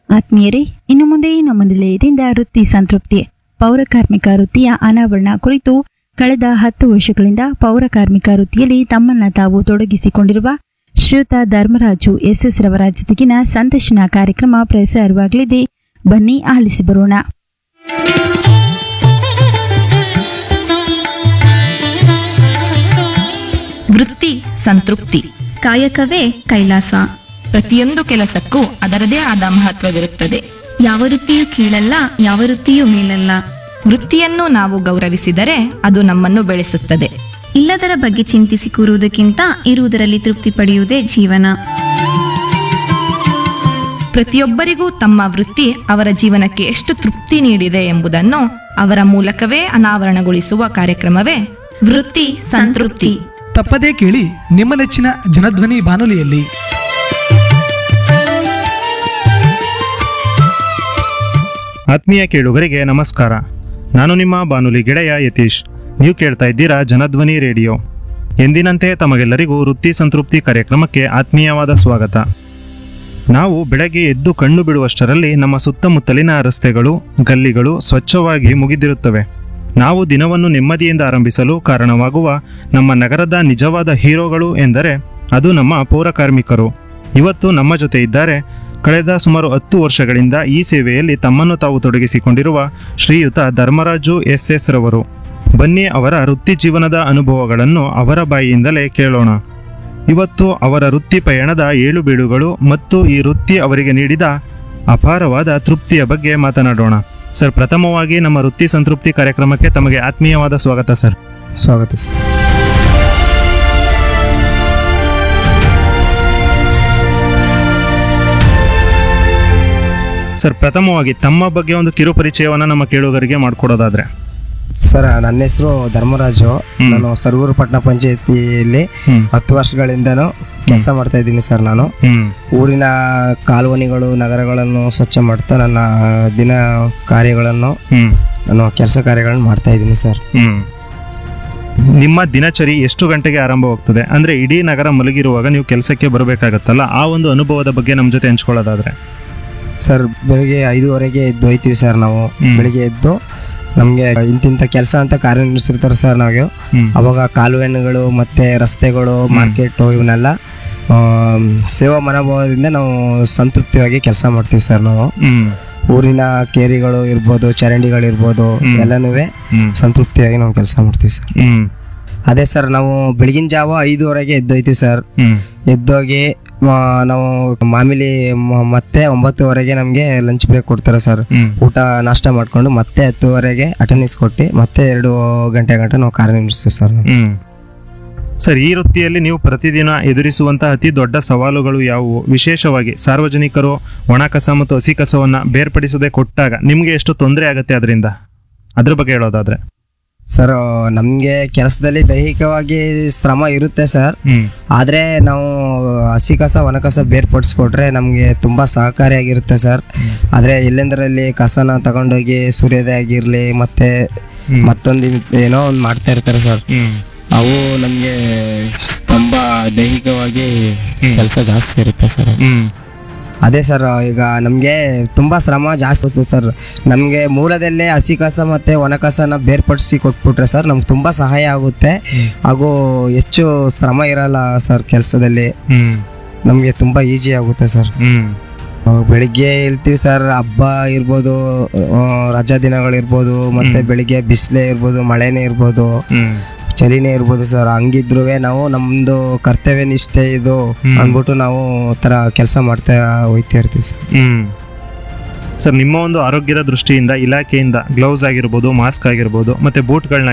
ಆತ್ಮೀಯರೇ ಇನ್ನು ಮುಂದೆ ನಮ್ಮ ನಿಲಯದಿಂದ ವೃತ್ತಿ ಸಂತೃಪ್ತಿ ಪೌರ ಕಾರ್ಮಿಕ ವೃತ್ತಿಯ ಅನಾವರಣ ಕುರಿತು ಕಳೆದ ಹತ್ತು ವರ್ಷಗಳಿಂದ ಪೌರ ಕಾರ್ಮಿಕ ವೃತ್ತಿಯಲ್ಲಿ ತಮ್ಮನ್ನ ತಾವು ತೊಡಗಿಸಿಕೊಂಡಿರುವ ಶ್ರೀಯುತ ಧರ್ಮರಾಜು ಎಸ್ಎಸ್ ರವರ ಜೊತೆಗಿನ ಸಂದರ್ಶನ ಕಾರ್ಯಕ್ರಮ ಪ್ರಸಾರವಾಗಲಿದೆ ಬನ್ನಿ ಆಲಿಸಿ ಬರೋಣ ವೃತ್ತಿ ಸಂತೃಪ್ತಿ ಕಾಯಕವೇ ಕೈಲಾಸ ಪ್ರತಿಯೊಂದು ಕೆಲಸಕ್ಕೂ ಅದರದೇ ಆದ ಮಹತ್ವವಿರುತ್ತದೆ ಯಾವ ವೃತ್ತಿಯೂ ಕೀಳಲ್ಲ ಯಾವ ವೃತ್ತಿಯೂ ಮೇಲಲ್ಲ ವೃತ್ತಿಯನ್ನು ನಾವು ಗೌರವಿಸಿದರೆ ಅದು ನಮ್ಮನ್ನು ಬೆಳೆಸುತ್ತದೆ ಇಲ್ಲದರ ಬಗ್ಗೆ ಚಿಂತಿಸಿ ಕೂರುವುದಕ್ಕಿಂತ ಇರುವುದರಲ್ಲಿ ತೃಪ್ತಿ ಪಡೆಯುವುದೇ ಜೀವನ ಪ್ರತಿಯೊಬ್ಬರಿಗೂ ತಮ್ಮ ವೃತ್ತಿ ಅವರ ಜೀವನಕ್ಕೆ ಎಷ್ಟು ತೃಪ್ತಿ ನೀಡಿದೆ ಎಂಬುದನ್ನು ಅವರ ಮೂಲಕವೇ ಅನಾವರಣಗೊಳಿಸುವ ಕಾರ್ಯಕ್ರಮವೇ ವೃತ್ತಿ ಸಂತೃಪ್ತಿ ತಪ್ಪದೇ ಕೇಳಿ ನಿಮ್ಮ ನೆಚ್ಚಿನ ಜನಧ್ವನಿ ಬಾನುಲಿಯಲ್ಲಿ ಆತ್ಮೀಯ ಕೇಳುಗರಿಗೆ ನಮಸ್ಕಾರ ನಾನು ನಿಮ್ಮ ಬಾನುಲಿ ಗೆಳೆಯ ಯತೀಶ್ ನೀವು ಕೇಳ್ತಾ ಇದ್ದೀರಾ ಜನಧ್ವನಿ ರೇಡಿಯೋ ಎಂದಿನಂತೆ ತಮಗೆಲ್ಲರಿಗೂ ವೃತ್ತಿ ಸಂತೃಪ್ತಿ ಕಾರ್ಯಕ್ರಮಕ್ಕೆ ಆತ್ಮೀಯವಾದ ಸ್ವಾಗತ ನಾವು ಬೆಳಗ್ಗೆ ಎದ್ದು ಕಣ್ಣು ಬಿಡುವಷ್ಟರಲ್ಲಿ ನಮ್ಮ ಸುತ್ತಮುತ್ತಲಿನ ರಸ್ತೆಗಳು ಗಲ್ಲಿಗಳು ಸ್ವಚ್ಛವಾಗಿ ಮುಗಿದಿರುತ್ತವೆ ನಾವು ದಿನವನ್ನು ನೆಮ್ಮದಿಯಿಂದ ಆರಂಭಿಸಲು ಕಾರಣವಾಗುವ ನಮ್ಮ ನಗರದ ನಿಜವಾದ ಹೀರೋಗಳು ಎಂದರೆ ಅದು ನಮ್ಮ ಪೌರ ಕಾರ್ಮಿಕರು ಇವತ್ತು ನಮ್ಮ ಜೊತೆ ಇದ್ದಾರೆ ಕಳೆದ ಸುಮಾರು ಹತ್ತು ವರ್ಷಗಳಿಂದ ಈ ಸೇವೆಯಲ್ಲಿ ತಮ್ಮನ್ನು ತಾವು ತೊಡಗಿಸಿಕೊಂಡಿರುವ ಶ್ರೀಯುತ ಧರ್ಮರಾಜು ಎಸ್ ಎಸ್ ರವರು ಬನ್ನಿ ಅವರ ವೃತ್ತಿ ಜೀವನದ ಅನುಭವಗಳನ್ನು ಅವರ ಬಾಯಿಯಿಂದಲೇ ಕೇಳೋಣ ಇವತ್ತು ಅವರ ವೃತ್ತಿ ಪಯಣದ ಏಳು ಬೀಳುಗಳು ಮತ್ತು ಈ ವೃತ್ತಿ ಅವರಿಗೆ ನೀಡಿದ ಅಪಾರವಾದ ತೃಪ್ತಿಯ ಬಗ್ಗೆ ಮಾತನಾಡೋಣ ಸರ್ ಪ್ರಥಮವಾಗಿ ನಮ್ಮ ವೃತ್ತಿ ಸಂತೃಪ್ತಿ ಕಾರ್ಯಕ್ರಮಕ್ಕೆ ತಮಗೆ ಆತ್ಮೀಯವಾದ ಸ್ವಾಗತ ಸರ್ ಸ್ವಾಗತ ಸರ್ ಸರ್ ಪ್ರಥಮವಾಗಿ ತಮ್ಮ ಬಗ್ಗೆ ಒಂದು ಕಿರು ಪರಿಚಯವನ್ನು ನಮ್ಮ ಕೇಳುಗರಿಗೆ ಮಾಡಿಕೊಡೋದಾದ್ರೆ ಸರ್ ನನ್ನ ಹೆಸರು ಧರ್ಮರಾಜು ಹ್ಮ್. ನಾನು ಸರ್ವೂರು ಪಟ್ಟಣ ಪಂಚಾಯತಿಯಲ್ಲಿ ಹ್ಮ್ ಹತ್ತು ವರ್ಷಗಳಿಂದನೂ ಕೆಲಸ ಮಾಡ್ತಾ ಇದ್ದೀನಿ ಸರ್ ನಾನು ಹ್ಮ್ ಊರಿನ ಕಾಲುವನಿಗಳು ನಗರಗಳನ್ನು ಸ್ವಚ್ಛ ಮಾಡ್ತಾ ನನ್ನ ದಿನ ಕಾರ್ಯಗಳನ್ನು ಹ್ಮ್ ನಾನು ಕೆಲಸ ಕಾರ್ಯಗಳನ್ನು ಮಾಡ್ತಾ ಇದ್ದೀನಿ ಸರ್ ಹ್ಮ್ ನಿಮ್ಮ ದಿನಚರಿ ಎಷ್ಟು ಗಂಟೆಗೆ ಆರಂಭವಾಗ್ತದೆ ಅಂದ್ರೆ ಇಡೀ ನಗರ ಮಲಗಿರುವಾಗ ನೀವು ಕೆಲಸಕ್ಕೆ ಬರಬೇಕಾಗತ್ತಲ್ಲ ಆ ಒಂದು ಅನುಭವದ ಬಗ್ಗೆ ನಮ್ಮ ಜೊತೆ ಹಂಚ್ಕೊಳ್ಳೋದಾದ್ರೆ ಸರ್ ಬೆಳಿಗ್ಗೆ ಐದುವರೆಗೆ ಎದ್ದು ಹೋಯ್ತೀವಿ ಸರ್ ನಾವು ಹ್ಮ್. ಬೆಳಿಗ್ಗೆ ಎದ್ದು ನಮಗೆ ಇಂತಿಂಥ ಕೆಲಸ ಅಂತ ಕಾರ್ಯನಿರ್ವಹಿಸಿರ್ತಾರೆ ಸರ್ ನಾವು ಹ್ಮ್ ಅವಾಗ ಕಾಲುವೆಗಳು ಮತ್ತೆ ರಸ್ತೆಗಳು ಮಾರ್ಕೆಟು ಇವನ್ನೆಲ್ಲ ಆಮ್, ಸೇವಾ ಮನೋಭಾವದಿಂದ ನಾವು ಸಂತೃಪ್ತಿಯಾಗಿ ಕೆಲಸ ಮಾಡ್ತೀವಿ ಸರ್ ನಾವು ಹ್ಮ್ ಊರಿನ ಕೇರಿಗಳು ಇರ್ಬೋದು ಚರಂಡಿಗಳಿರ್ಬೋದು ಹ್ಮ್. ಎಲ್ಲನೂ ಹ್ಮ್ ಸಂತೃಪ್ತಿಯಾಗಿ ನಾವು ಕೆಲಸ ಮಾಡ್ತೀವಿ ಸರ್ ಹ್ಮ್ ಅದೇ ಸರ್ ನಾವು ಬೆಳಗಿನ ಜಾವ ಐದುವರೆಗೆ ಎದ್ದೋಯ್ತೀವಿ ಸರ್ ಹ್ಮ್ ಎದ್ದೋಗಿ ಆ, ನಾವು ಮಾಮೂಲಿ ಮ- ಮತ್ತೆ ಒಂಬತ್ತುವರೆಗೆ ನಮಗೆ ಲಂಚ್ ಬ್ರೇಕ್ ಕೊಡ್ತಾರೆ ಸರ್ ಹ್ಮ್ ಊಟ ನಾಷ್ಟ ಮಾಡ್ಕೊಂಡು ಮತ್ತೆ ಹತ್ತುವರೆಗೆ ಅಟೆಂಡೆನ್ಸ್ ಕೊಟ್ಟು ಮತ್ತೆ ಎರಡು ಗಂಟೆ ಗಂಟೆ ನಾವು ಕಾರ್ಯನಿರ್ವಹಿಸ್ತೀವಿ ಸರ್ ನಾವು. ಹ್ಮ್ ಸರ್ ಈ ವೃತ್ತಿಯಲ್ಲಿ ನೀವು ಪ್ರತಿದಿನ ಎದುರಿಸುವಂತಹ ಅತಿ ದೊಡ್ಡ ಸವಾಲುಗಳು ಯಾವುವು ವಿಶೇಷವಾಗಿ ಸಾರ್ವಜನಿಕರು ಒಣ ಕಸ ಮತ್ತು ಹಸಿ ಕಸವನ್ನ ಬೇರ್ಪಡಿಸದೆ ಕೊಟ್ಟಾಗ ನಿಮ್ಗೆ ಎಷ್ಟು ತೊಂದರೆ ಆಗುತ್ತೆ ಅದರಿಂದ ಅದ್ರ ಬಗ್ಗೆ ಹೇಳೋದಾದ್ರೆ ಸರ್ ನಮಗೆ ಕೆಲಸದಲ್ಲಿ ದೈಹಿಕವಾಗಿ ಶ್ರಮ ಇರುತ್ತೆ ಸರ್ ಹ್ಮ್ ಆದರೆ ನಾವು ಹಸಿ ಕಸ ಒಣ ಕಸ ಬೇರ್ಪಡಿಸ್ಕೊಟ್ರೆ ನಮಗೆ ತುಂಬ ಸಹಕಾರಿಯಾಗಿರುತ್ತೆ ಸರ್ ಆದರೆ ಎಲ್ಲೆಂದರಲ್ಲಿ ಕಸನ ತಗೊಂಡೋಗಿ ಸೂರ್ಯೋದಯ ಆಗಿರಲಿ ಮತ್ತೆ ಹ್ಮ್. ಮತ್ತೊಂದು ಇನ್- ಏನೋ ಒಂದು ಮಾಡ್ತಾ ಇರ್ತಾರೆ ಸರ್ ಹ್ಮ್ ಅವು ನಮಗೆ ತುಂಬ ದೈಹಿಕವಾಗಿ ಕೆಲಸ ಜಾಸ್ತಿ ಇರುತ್ತೆ ಸರ್ ಹ್ಮ್ ಅದೇ ಸರ್ ಈಗ ನಮಗೆ ತುಂಬ ಶ್ರಮ ಜಾಸ್ತಿ ಇರುತ್ತೆ ಸರ್ ನಮಗೆ ಮೂಲದಲ್ಲೇ ಹಸಿ ಕಸ ಮತ್ತು ಒಣ ಕಸನ ಬೇರ್ಪಡಿಸಿ ಕೊಟ್ಬಿಟ್ರೆ ಸರ್ ನಮ್ಗೆ ತುಂಬ ಸಹಾಯ ಆಗುತ್ತೆ ಹಾಗೂ ಹೆಚ್ಚು ಶ್ರಮ ಇರಲ್ಲ ಸರ್ ಕೆಲಸದಲ್ಲಿ ಹ್ಮ್ ನಮಗೆ ತುಂಬ ಈಸಿ ಆಗುತ್ತೆ ಸರ್ ಹ್ಮ್ ಅಹ್, ಬೆಳಿಗ್ಗೆ ಇರ್ತೀವಿ ಸರ್ ಹಬ್ಬ ಇರ್ಬೋದು ಅಹ್, ರಜಾ ದಿನಗಳಿರ್ಬೋದು ಮತ್ತೆ ಬೆಳಿಗ್ಗೆ ಬಿಸಿಲೇ ಇರ್ಬೋದು ಮಳೆನೇ ಇರ್ಬೋದು ಹ್ಮ್ ಚಳಿನೇ ಇರ್ಬೋದು ಸರ್ ಹಂಗಿದ್ರು ನಾವು ನಮ್ಮದು ಕರ್ತವ್ಯ ನಿಷ್ಠೆ ಇದು ಹ್ಮ್. ಅಂದ್ಬಿಟ್ಟು ನಾವು ಥರ ಕೆಲಸ ಮಾಡ್ತಾ ಹೋಯ್ತಾ ಇರ್ತೀವಿ ಸರ್ ಹ್ಮ್ ಸರ್ ನಿಮ್ಮ ಒಂದು ಆರೋಗ್ಯದ ದೃಷ್ಟಿಯಿಂದ ಇಲಾಖೆಯಿಂದ ಗ್ಲೌಸ್ ಆಗಿರ್ಬೋದು ಮಾಸ್ಕ್ ಆಗಿರ್ಬೋದು ಮತ್ತೆ ಬೂಟ್ಗಳನ್ನ